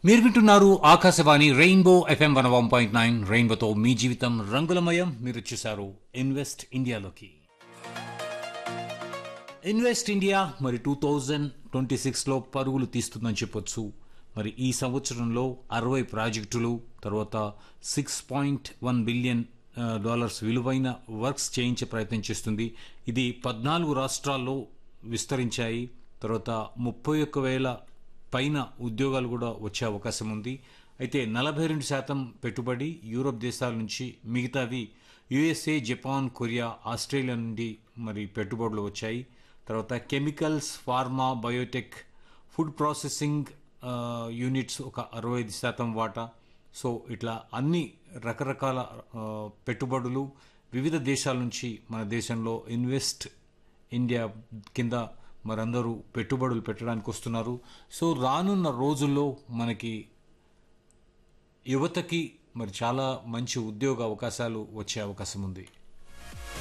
మీరు వింటున్నారు Akashvani rainbow F M one one point nine రెయిన్బోతో మీ జీవితం రంగులమయం మీరు చూశారు ఇన్వెస్ట్ ఇండియాలోకి ఇన్వెస్ట్ ఇండియా మరి టూ థౌజండ్ ట్వంటీ సిక్స్లో పరుగులు తీస్తుందని చెప్పొచ్చు మరి ఈ సంవత్సరంలో అరవై ప్రాజెక్టులు తర్వాత six point one billion dollars విలువైన వర్క్స్ చేయించే ప్రయత్నం చేస్తుంది ఇది పద్నాలుగు రాష్ట్రాల్లో విస్తరించాయి తర్వాత ముప్పై ఒక్క వేల పైన ఉద్యోగాలు కూడా వచ్చే అవకాశం ఉంది అయితే నలభై రెండు శాతం పెట్టుబడి యూరోప్ దేశాల నుంచి మిగతావి యుఎస్ఏ జపాన్ కొరియా ఆస్ట్రేలియా నుండి మరి పెట్టుబడులు వచ్చాయి తర్వాత chemicals pharma biotech food processing ఆ, యూనిట్స్ ఒక అరవై ఐదు శాతం వాటా సో ఇట్లా అన్ని రకరకాల ఆ, పెట్టుబడులు వివిధ దేశాల నుంచి మన దేశంలో ఇన్వెస్ట్ ఇండియా కింద మరందరూ పెట్టుబడులు పెట్టడానికి వస్తున్నారు సో రానున్న రోజుల్లో మనకి యువతకి మరి చాలా మంచి ఉద్యోగ అవకాశాలు వచ్చే అవకాశం ఉంది